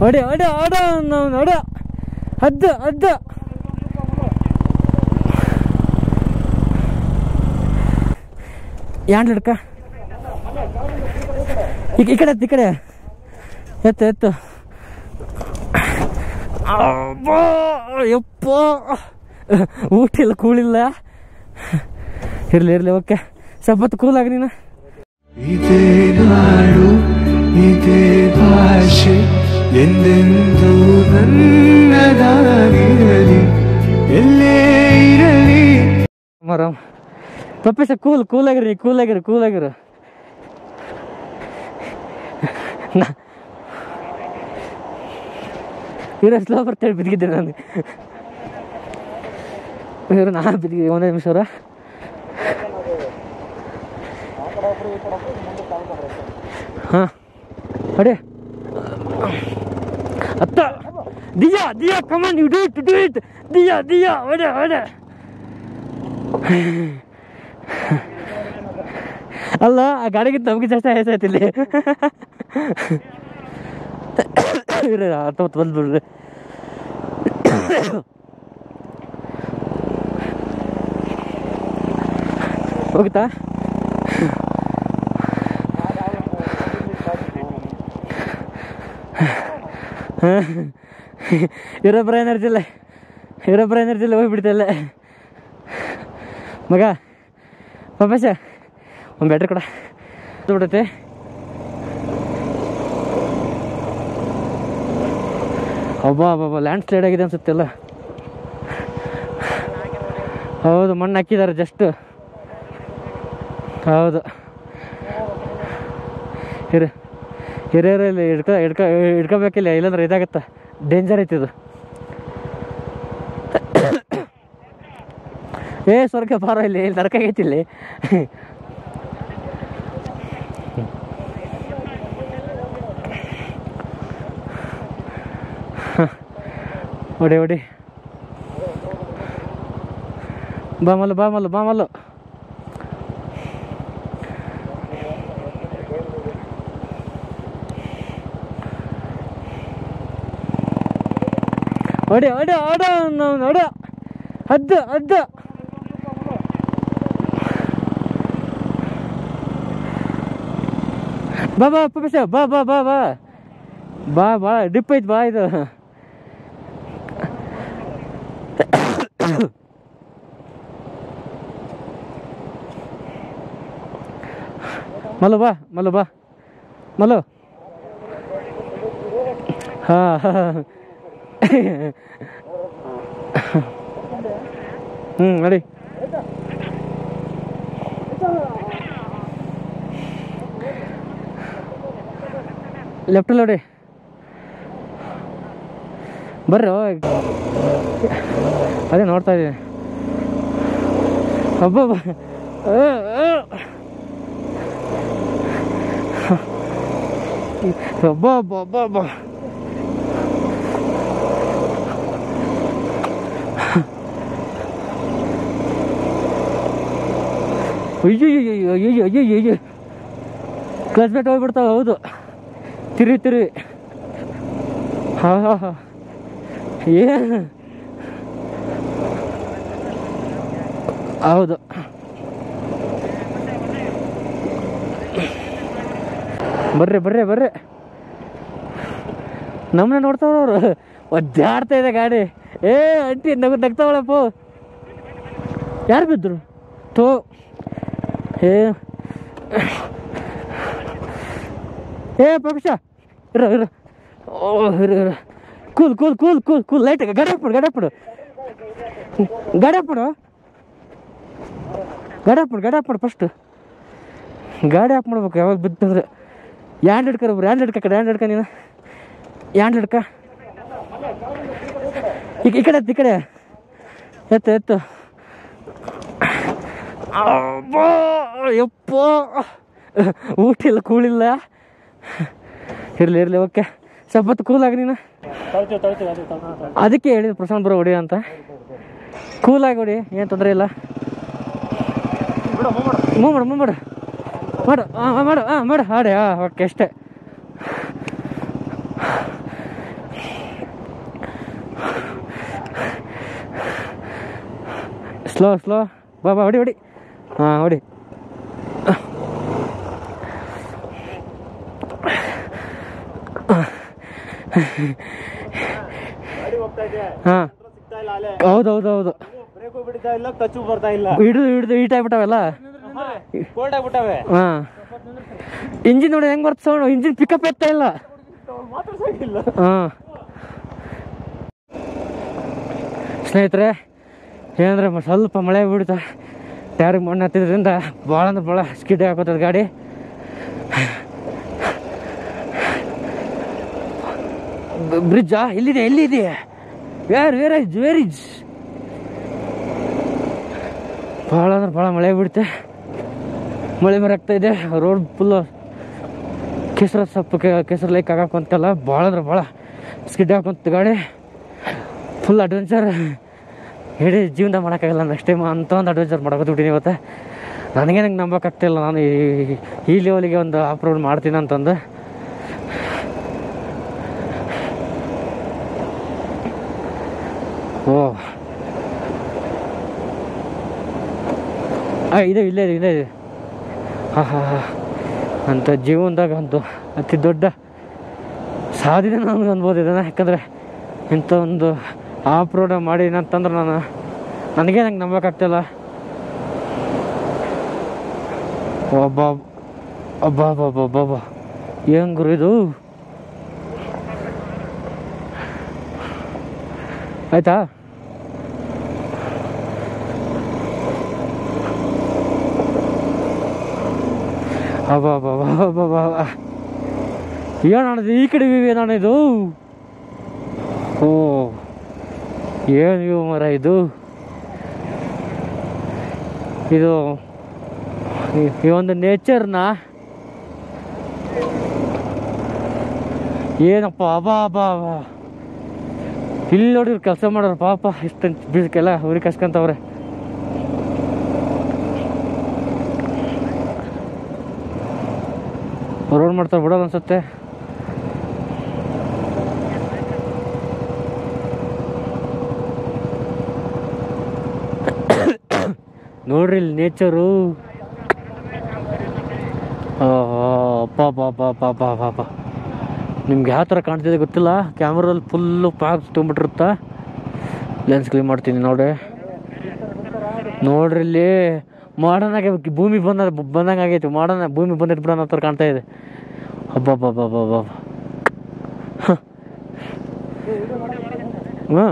ಹೊಡಿ ಹೊಡಿ ಹೊಡ ನಾವು ಹೊಡ ಹದ್ದು ಹದ್ದು ಯಾಂಡ್ ಹಿಡ್ಕ ಈ ಈ ಕಡೆ ಎತ್ತು, ಈ ಕಡೆ ಎತ್ತು ಎತ್ತು ಅಬ್ಬಾ, ಯಪ್ಪ ಊಟಿಲ್ಲ ಕೂಳಿಲ್ಲ ಇರ್ಲಿ ಇರ್ಲಿ ಓಕೆ ಸ್ವಲ್ಪ ಹೊತ್ತು ಕೂಲಾಗ ನೀನು ಇದೇ ನಾಡು ಇದೇ ಭಾಷೆ ಎಂದೆಂದು ನನ್ನದಾಗಿರಲಿ ಎಲ್ಲೇ ಇರಲಿ ಮರಮ್ ಪಪ್ಪೇಶ ಕೂಲ್ ಕೂಲಾಗಿರಿ ಕೂಲಾಗಿರಿ ಕೂಲಾಗಿರು ನಾ ಇವ್ರ ಸ್ಲೋ ಬರ್ತೇಳಿ ಬಿದ್ದಿದ್ದೆ ನಾನು ಇವ್ರು ನಾ ಬಿದ್ದಿದ್ದೆ ಒಂದೇ ನಿಮಿಷ ಅವ್ರ ಹಾಂ ಅಡೆ ಅತ್ತ ದಿಯಾ ದಿಯಾ come on you do it do it ದಿಯಾ ದಿಯಾ ಒಡೆ ಒಡೆ ಅಲ್ಲ ಆ ಗಾಡಿಗಿಂತ ನಮಗೆ ಜಾಸ್ತಿ ಆಯ್ತು ಇಲ್ಲಿ ಇರ್ರಿ ಹತ್ತೊತ್ತು ಬಂದ್ಬಿಡ್ರಿ ಹೋಗುತ್ತಾ ಇವರೊಬ್ಬರ ಎನರ್ಜಿ ಇಲ್ಲ ಇವರೊಬ್ಬರ ಎನರ್ಜಿ ಇಲ್ಲ ಹೋಗ್ಬಿಡ್ತಲ್ಲ ಮಗ ಪಪ್ಪಸ ಒಂದು ಬ್ಯಾಟ್ರಿ ಕೊಡ ಬಿಡತ್ತೆ ಹಬ್ಬ ಹಬ್ಬ ಲ್ಯಾಂಡ್ ಸ್ಲೈಡ್ ಆಗಿದೆ ಅನ್ಸುತ್ತೆ ಎಲ್ಲ ಹೌದು ಮಣ್ಣು ಹಾಕಿದ್ದಾರೆ ಜಸ್ಟ್ ಹೌದು ಹಿರಿ ಹಿರಿಯರಲ್ಲಿ ಹಿಡ್ಕೊ ಹಿಡ್ಕೊ ಹಿಡ್ಕೋಬೇಕಿಲ್ಲ ಇಲ್ಲಾಂದ್ರೆ ಇದಾಗತ್ತೆ ಡೇಂಜರ್ ಐತಿ ಇದು ಏ ಸ್ವರ್ಗ ಬಾರ ಇಲ್ಲಿ ಇಲ್ಲಿ ನರಕ ಆಗೈತಿ ಇಲ್ಲಿ ಹೊಡಿ ಹೊಡಿ ಬಾ ಮಲ್ಲು ಬಾ ಮಲ್ಲು ಬಾ ಮಲ್ಲು ಹೊಡಿ ಹೊಡಿ ಹೊಡ ನಾವು ಹೊಡ ಹದ್ದು ಹದ್ದು ಬಾ ಬಾ ಪಪ್ಪಸ ಬಾ ಬಾ ಬಾ ಬಾ ಬಾ ಬಾ ಡಿಪ್ ಐತ್ ಬಾ ಇದು ಮಲ್ಲು ಬಾ ಮಲ್ಲು ಬಾ ಮಲ್ಲು ಹಾ ಹಾ ಹ್ಞೂ ನಡಿ ಲೆಫ್ಟಲ್ಲಿ ನೋಡಿ ಬರ್ರಿ ಅದೇ ನೋಡ್ತಾ ಇದ್ದೀನಿ ಹಬ್ಬ ಹಬ್ಬ ಹಬ್ಬ ಹಬ್ಬ ಹಬ್ಬ ಅಯ್ಯೋ ಅಯ್ಯೋ ಅಯ್ಯೋ ಅಯ್ಯೋ ಅಯ್ಯೋ ಕ್ಲಚ್ ಬೇಟ್ ಹೋಗ್ಬಿಡ್ತಾವೆ ಹೌದು ತಿರಿ ತಿರಿ ಹಾ ಹಾ ಹಾ ಏನು ಹೌದು ಬರ್ರಿ ಬರ್ರಿ ಬರ್ರಿ ನಮ್ಮನ್ನ ನೋಡ್ತಾವ್ರ ಅವರು ಒದ್ದಾಡ್ತಾ ಇದೆ ಗಾಡಿ ಏ ಅಂಟಿ ನಗು ನಗ್ತಾವಳಪ್ಪ ಯಾರು ಬಿದ್ದರು ತೋ ಏ ಏ ಪಕ್ಷ ಇರ ಇರ ಓ ಇರ ಇರ cool cool cool cool cool light ಗಾಡಿ ಹಾಕ್ಬಿಡು ಗಾಡಿ ಹಾಕ್ಬಿಡು ಗಾಡಿ ಹಾಕ್ಬಿಡು ಗಾಡಿ ಹಾಕ್ಬಿಡು ಗಾಡಿ ಹಾಕ್ಬಿಡು ಫಸ್ಟ್ ಗಾಡಿ ಹಾಕ್ ಮಾಡ್ಬೇಕು ಯಾವಾಗ ಬಿತ್ತಂದ್ರೆ ಯಾಂಡ್ ಹಿಡ್ಕರ ಒಬ್ರು ಯಾಂಡ್ ಹಿಡ್ಕ ಕಡೆ ಯಾಂಡ್ ಹಿಡ್ಕ ನೀನು ಯಾಂಡ್ ಹಿಡ್ಕ ಈ ಈ ಕಡೆ ಎತ್ತು, ಈ ಕಡೆ ಎತ್ತು ಎತ್ತು ಅಬ್ಬಾ, ಯಪ್ಪ ಊಟಿಲ್ಲ ಕೂಳಿಲ್ಲ ಇರ್ಲಿ ಇರ್ಲಿ ಓಕೆ ಸ್ವಲ್ಪ ಹೊತ್ತು ಕೂಲಾಗಿ ನೀನು ಅದಕ್ಕೆ ಹೇಳಿದ್ರು ಪ್ರಶಾಂತ್ ಬರೋ ಹೊಡಿ ಅಂತ ಕೂಲಾಗಿ ಹೊಡಿ ಏನು ತೊಂದರೆ ಇಲ್ಲ ಮೂವ್ ಮಾಡು ಮೂವ್ ಮಾಡು ಮಾಡು ಹಾಂ ಮಾಡು ಹಾಂ ಮಾಡು ಹಾಡೆ ಹಾಂ ಓಕೆ ಅಷ್ಟೇ ಸ್ಲೋ ಸ್ಲೋ ಬಾ ಬಾ ಹೊಡಿ ಹೊಡಿ ಹಾಂ ಹೊಡಿ ಗಾಡಿ ಹೋಗ್ತಾ ಇದೆ ಹಾಂ ಸಿಗ್ತಾ ಇಲ್ಲ ಅಲೆ ಹೌದು ಹೌದು ಹೌದು ಬ್ರೇಕು ಬಿಡ್ತಾ ಇಲ್ಲ ಟಚ್ ಬರ್ತಾ ಇಲ್ಲ ಹಿಡಿದು ಹಿಡಿದು ಹೀಟ್ ಆಗ್ಬಿಟ್ಟವೆಲ್ಲ ಕೋಲ್ಡ್ ಆಗ್ಬಿಟ್ಟವೆ ಹಾಂ ಇಂಜಿನ್ ನೋಡಿ ಹೆಂಗೆ ಬರ್ತ ಸೌಂಡ್ ಇಂಜಿನ್ ಪಿಕಪ್ ಎತ್ತಾ ಇಲ್ಲ ಮಾತಾಡ್ಸಂಗಿಲ್ಲ ಹಾಂ ಸ್ನೇಹಿತರೆ ಏನಂದ್ರೆ ಮ- ಸ್ವಲ್ಪ ಮಳೆ ಬೀಳ್ತಾ ಟೈರಿಗೆ ಮಣ್ಣು ಹತ್ತಿದ್ರಿಂದ ಭಾಳ ಅಂದ್ರೆ ಭಾಳ ಸ್ಕಿಡ್ ಹಾಕೋತದ ಗಾಡಿ ಬ್ರಿಡ್ಜಾ ಎಲ್ಲಿದೆ ಎಲ್ಲಿದೆ where where is where is ಭಾಳ ಅಂದ್ರೆ ಭಾಳ ಮಳೆ ಬೀಳುತ್ತೆ ಮಳೆ ಮೇಲೆ ಆಗ್ತಾ ಇದೆ ರೋಡ್ ಫುಲ್ಲು ಕೆಸರ ಸೊಪ್ಪು ಕೆಸರು ಲೈಕ್ ಹಾಕೊಂತಲ್ಲ ಭಾಳ ಅಂದ್ರೆ ಭಾಳ ಸ್ಕಿಡ್ ಹಾಕೊಂತ ಗಾಡಿ ಫುಲ್ ಅಡ್ವೆಂಚರ್ ಇಡೀ ಜೀವನ ಮಾಡೋಕ್ಕಾಗಲ್ಲ ನೆಕ್ಸ್ಟ್ ಟೈಮ್ ಅಂತ ಒಂದು ಅಡ್ವೆಂಚರ್ ಮಾಡ್ಕೊತಿಬಿಟ್ಟಿನಿ ಇವತ್ತು ನನಗೆ ನಂಗೆ ನಂಬೋಕ್ಕಾಗ್ತಿಲ್ಲ ನಾನು ಈ- ಈ ಲೆವೆಲಿಗೆ ಒಂದು ಆಫ್ ರೋಡ್ ಮಾಡ್ತೀನಿ ಅಂತಂದು ಓ ಆ ಇದೆ ಇಲ್ಲೇ ಇದೆ ಇಲ್ಲೇ ಇದೆ ಹಾಂ ಹಾಂ ಹಾಂ ಅಂತ ಜೀವನದಾಗ ಒಂದು ಅತಿ ದೊಡ್ಡ ಸಾಧನೆ ನನಗೆ ಅನ್ಬೋದು ಇದನ್ನು ಯಾಕಂದರೆ ಇಂಥ ಒಂದು ಆಫ್ ರೋಡ್ ಮಾಡೀನಿ ಅಂತಂದ್ರೆ ನಾನು ನನಗೆ ನಂಗೆ ನಂಬೋಕ್ಕಾಗ್ತಿಲ್ಲ ಒಬ್ಬ ಒಬ್ಬ ಒಬ್ಬ ಒಬ್ಬ ಒಬ್ಬ ಒಬ್ಬ ಏನ್ ಗುರು ಇದು ಆಯ್ತಾ ಅಬ್ಬಾ ಅಬ್ಬಾ ಅಬ್ಬಾ ಅಬ್ಬಾ ಏನಾಣಿದು ಈ ಕಡೆ ವ್ಯೂ ಏನಾಣಿದು ಓ ಏನು ವ್ಯೂ ಮರ ಇದು ಇದು ಈ- ಈ ಒಂದು ನೇಚರ್ನ ಏನಪ್ಪ ಅಬಾ ಅಬಾ ಅಬಾ ಇಲ್ಲಿ ನೋಡಿದ್ರು ಕೆಲಸ ಮಾಡೋರು ಪಾಪ ಇಷ್ಟಂತ ಬೀಸಕ್ಕೆಲ್ಲ ಅವ್ರಿಗೆ ಕಸ್ಕೊಂತವ್ರೆ ರೋಡ್ ಮಾಡ್ತಾರೆ ಬಿಡೋದು ಅನ್ಸುತ್ತೆ ನೋಡ್ರಿ ಇಲ್ಲಿ ನೇಚರು ಅಪ್ಪ ಪಾಪ ಪಾಪ ಪಾಪ ನಿಮ್ಗೆ ಯಾವ ಥರ ಕಾಣ್ತಿದೆ ಗೊತ್ತಿಲ್ಲ ಕ್ಯಾಮ್ರಲ್ಲಿ ಫುಲ್ಲು ಪಾಕ್ ತುಂಬಿಟ್ಟಿರುತ್ತಾ ಲೆನ್ಸ್ ಕ್ಲೀನ್ ಮಾಡ್ತೀನಿ ನೋಡಿ ನೋಡ್ರಿ ಇಲ್ಲಿ ಮಾಡರ್ನ್ ಆಗಿ ಭೂಮಿ ಬಂದ ಬಂದಂಗೆ ಆಗೈತಿ ಮಾಡರ್ನ್ ಭೂಮಿ ಬಂದಿಟ್ಟು ಬಿಡೋಣ ಆ ಥರ ಕಾಣ್ತಾ ಇದೆ ಅಬ್ಬಬ್ಬಬ್ಬಬ್ಬಬ್ಬ ಹಾಂ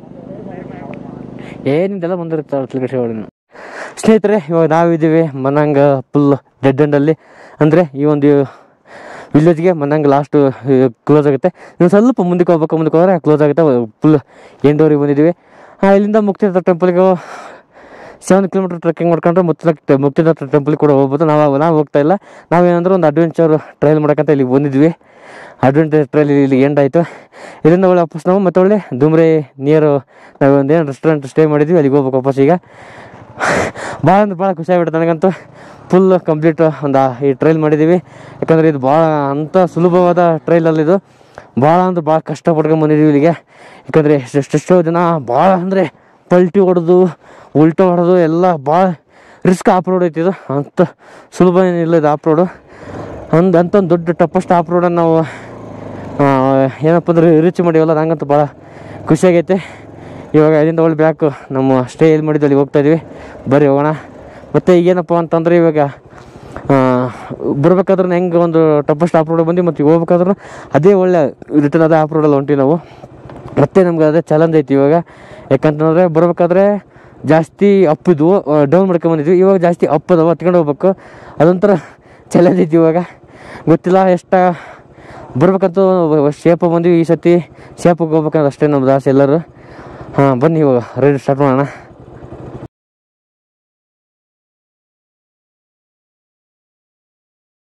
ಏನಿದೆಲ್ಲ ಬಂದಿರುತ್ತೆ ಅಟ್ಲಿಗೆ ಹೊಡಿನ ಸ್ನೇಹಿತರೆ ಇವಾಗ ನಾವಿದ್ದೀವಿ ಮನಂಗ ಫುಲ್ ಡೆಡ್ ಎಂಡಲ್ಲಿ ಅಂದರೆ ಈ ಒಂದು ವಿಲೇಜ್ಗೆ ಮನಂಗ ಲಾಸ್ಟ್ ಕ್ಲೋಸ್ ಆಗುತ್ತೆ ಇನ್ನು ಸ್ವಲ್ಪ ಮುಂದಕ್ಕೆ ಹೋಗ್ಬೇಕು ಮುಂದಕ್ಕೆ ಹೋದ್ರೆ ಕ್ಲೋಸ್ ಆಗುತ್ತೆ ಫುಲ್ ಎಂಡೋರಿಗೆ ಬಂದಿದ್ದೀವಿ ಆ, ಇಲ್ಲಿಂದ ಮುಕ್ತಿನಾಥ ಟೆಂಪಲ್ಗೆ ಸೆವೆನ್ ಕಿಲೋಮೀಟರ್ ಟ್ರೆಕ್ಕಿಂಗ್ ಮಾಡ್ಕೊಂಡ್ರೆ ಮುಕ್ತಿನಾಥ ಮುಕ್ತಿನಾಥ ಟೆಂಪಲ್ಗೆ ಕೂಡ ಹೋಗ್ಬೋದು ನಾವು ನಾವು ಹೋಗ್ತಾ ಇಲ್ಲ ನಾವೇನಂದ್ರೆ ಒಂದು ಅಡ್ವೆಂಚರ್ ಟ್ರಯಲ್ ಮಾಡೋಕ್ಕಂತ ಇಲ್ಲಿ ಬಂದಿದ್ವಿ ಅಡ್ವೆಂಚರ್ ಟ್ರಯಲ್ ಇಲ್ಲಿ ಎಂಡ್ ಆಯಿತು ಇಲ್ಲಿಂದ ಒಳ್ಳೆ ವಾಪಸ್ ನಾವು ಮತ್ತೆ ಒಳ್ಳೆ ದುಮ್ರೆ ನಿಯರು ನಾವು ಒಂದೇನು ರೆಸ್ಟೋರೆಂಟ್ ಸ್ಟೇ ಮಾಡಿದ್ವಿ ಅಲ್ಲಿಗೆ ಹೋಗ್ಬೇಕು ವಾಪಸ್ ಈಗ ಭಾಳ ಅಂದ್ರೆ ಭಾಳ ಖುಷಿ ಆಗ್ಬಿಡುತ್ತೆ ನನಗಂತೂ ಫುಲ್ ಕಂಪ್ಲೀಟ್ ಒಂದು ಈ ಟ್ರೈಲ್ ಮಾಡಿದ್ದೀವಿ ಯಾಕಂದರೆ ಇದು ಭಾಳ ಅಂಥ ಸುಲಭವಾದ ಟ್ರೈಲಲ್ಲಿ ಇದು ಭಾಳ ಅಂದ್ರೆ ಭಾಳ ಕಷ್ಟ ಪಡ್ಕೊಂಡು ಬಂದಿದ್ದೀವಿ ಇಲ್ಲಿಗೆ ಯಾಕಂದರೆ ಎಷ್ಟೆಷ್ಟೋ ಜನ ಭಾಳ ಅಂದರೆ ಪಲ್ಟಿ ಹೊಡೆದು ಉಲ್ಟಾ ಹೊಡೆದು ಎಲ್ಲ ಭಾಳ ರಿಸ್ಕ್ ಆಫ್ ರೋಡ್ ಐತಿ ಇದು ಅಂಥ ಸುಲಭ ಏನಿಲ್ಲ ಇದು ಆಫ್ ರೋಡು ಅಂದ್ ಅಂಥ ಒಂದು ದೊಡ್ಡ ಟಫಸ್ಟ್ ಆಫ್ ರೋಡನ್ನು ನಾವು ಆ, ಏನಪ್ಪ ಅಂದ್ರೆ ರೀಚ್ ಮಾಡಿವಲ್ಲ ನಂಗಂತೂ ಭಾಳ ಖುಷಿಯಾಗೈತೆ ಇವಾಗ ಅಲ್ಲಿಂದ ಒಳ್ಳೆ ಬ್ಯಾಕ್ ನಮ್ಮ ಸ್ಟೇ ಎಲ್ಲಿ ಮಾಡಿದ್ದು ಅಲ್ಲಿ ಹೋಗ್ತಾ ಇದೀವಿ ಬರ್ರಿ ಹೋಗೋಣ ಮತ್ತು ಏನಪ್ಪ ಅಂತಂದರೆ ಇವಾಗ ಬರ್ಬೇಕಾದ್ರೆ ಹೆಂಗೆ ಒಂದು ಟಫಸ್ಟ್ ಆಫ್ ರೋಡ್ ಬಂದು ಮತ್ತು ಹೋಗ್ಬೇಕಾದ್ರೂ ಅದೇ ಒಳ್ಳೆ ರಿಟರ್ನ್ ಅದೇ ಆಫ್ ರೋಡಲ್ಲಿ ಹೊಂಟಿವಿ ನಾವು ಮತ್ತೆ ನಮ್ಗೆ ಅದೇ ಚಾಲೆಂಜ್ ಐತಿ ಇವಾಗ ಯಾಕಂತಂದರೆ ಬರ್ಬೇಕಾದ್ರೆ ಜಾಸ್ತಿ ಅಪ್ ಇದ್ವು ಡೌನ್ ಮಾಡ್ಕೊಂಬಂದಿದ್ವಿ ಇವಾಗ ಜಾಸ್ತಿ ಅಪ್ ಅದಾವ ಹತ್ಕೊಂಡು ಹೋಗ್ಬೇಕು ಅದೊಂಥರ ಚಾಲೆಂಜ್ ಐತಿ ಇವಾಗ ಗೊತ್ತಿಲ್ಲ ಎಷ್ಟು ಬರ್ಬೇಕಂತೂ ಶೇಪ ಬಂದ್ವಿ ಈ ಸತಿ ಶೇಪಿಗೆ ಹೋಗ್ಬೇಕಂದ್ರೆ ಅಷ್ಟೇ ನಮ್ದು ಆಸೆ ಎಲ್ಲರೂ ಹಾಂ ಬನ್ನಿ ಇವಾಗ ರೈಡ್ ಸ್ಟಾರ್ಟ್ ಮಾಡೋಣ